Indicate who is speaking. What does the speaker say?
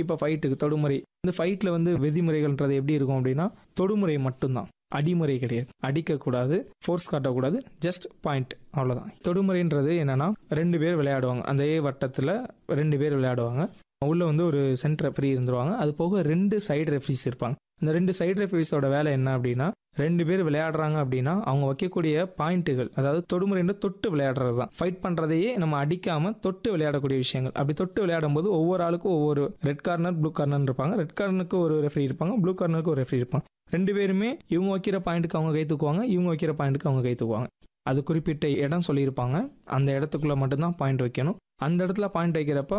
Speaker 1: இப்போ ஃபைட்டுக்கு தொடுமுறை இந்த ஃபைட்டில் வந்து விதிமுறைகள்ன்றது எப்படி இருக்கும் அப்படின்னா தொடுமுறை மட்டும்தான் அடிமுறை கிடையாது அடிக்கக்கூடாது ஃபோர்ஸ் காட்டக்கூடாது ஜஸ்ட் பாயிண்ட் அவ்வளோதான் தொடுமுறைன்றது என்னன்னா ரெண்டு பேர் விளையாடுவாங்க அந்த ஏ வட்டத்தில் ரெண்டு பேர் விளையாடுவாங்க உள்ள வந்து ஒரு சென்டர் ரெஃப்ரி இருந்துருவாங்க அது போக ரெண்டு சைடு ரெஃப்ரிஸ் இருப்பாங்க இந்த ரெண்டு சைடு ரெஃப்ரிஸோட வேலை என்ன அப்படின்னா ரெண்டு பேர் விளையாடுறாங்க அப்படின்னா அவங்க வைக்கக்கூடிய பாயிண்ட்டுகள் அதாவது தொடுமுறைன்ற தொட்டு விளையாடுறது தான் ஃபைட் பண்ணுறதையே நம்ம அடிக்காம தொட்டு விளையாடக்கூடிய விஷயங்கள் அப்படி தொட்டு விளையாடும் போது ஒவ்வொரு ஆளுக்கும் ஒவ்வொரு ரெட் கார்னர் ப்ளூ கார்னர் இருப்பாங்க ரெட் கார்னருக்கு ஒரு ரெஃப்ரி இருப்பாங்க ப்ளூ கார்னருக்கு ஒரு ரெஃப்ரி இருப்பாங்க ரெண்டு பேருமே இவங்க வைக்கிற பாயிண்ட்டுக்கு அவங்க கை தூக்குவாங்க இவங்க வைக்கிற பாயிண்ட்டுக்கு அவங்க கை தூக்குவாங்க அது குறிப்பிட்ட இடம் சொல்லியிருப்பாங்க அந்த இடத்துக்குள்ள மட்டும்தான் பாயிண்ட் வைக்கணும் அந்த இடத்துல பாயிண்ட் வைக்கிறப்ப